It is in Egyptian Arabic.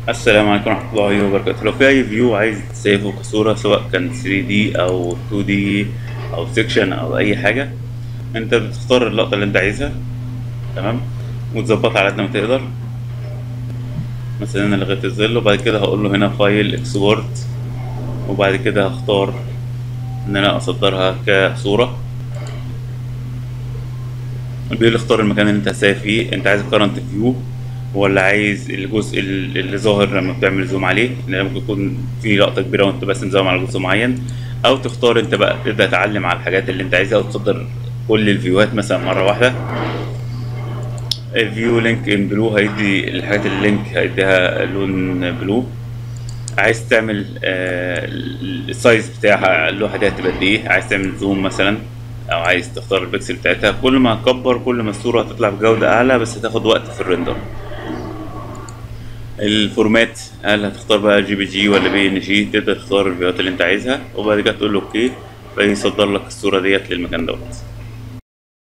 السلام عليكم ورحمة الله وبركاته لو في أي فيو عايز تسيفه كصورة سواء كان 3D أو 2D أو سيكشن أو أي حاجة أنت بتختار اللقطة اللي أنت عايزها تمام وتظبطها على قد ما تقدر مثلا أنا لغيت الظل وبعد كده هقول له هنا فايل اكسبورت وبعد كده هختار إن أنا أصدرها كصورة بيقول لي اختار المكان اللي أنت هتسيف فيه أنت عايز كرنت فيو ولا عايز الجزء اللي ظاهر لما بتعمل زوم عليه لان ممكن يكون في لقطه كبيره وانت بس مزوم على جزء معين او تختار انت بقى تبدا تعلم على الحاجات اللي انت عايزها وتصدر كل الفيوهات مثلا مره واحده الفيو لينك ان بلو هيدي الحاجات اللينك هيديها لون بلو عايز تعمل آه السايز بتاعها اللوحه دي هتبقى قد ايه عايز تعمل زوم مثلا او عايز تختار البكسل بتاعتها كل ما هتكبر كل ما الصوره هتطلع بجوده اعلى بس هتاخد وقت في الريندر الفورمات هل هتختار بقى جي بي جي ولا بي ان جي تقدر تختار الفيديوهات اللي انت عايزها وبعد كده تقول له اوكي فيصدر لك الصوره ديت للمكان دوت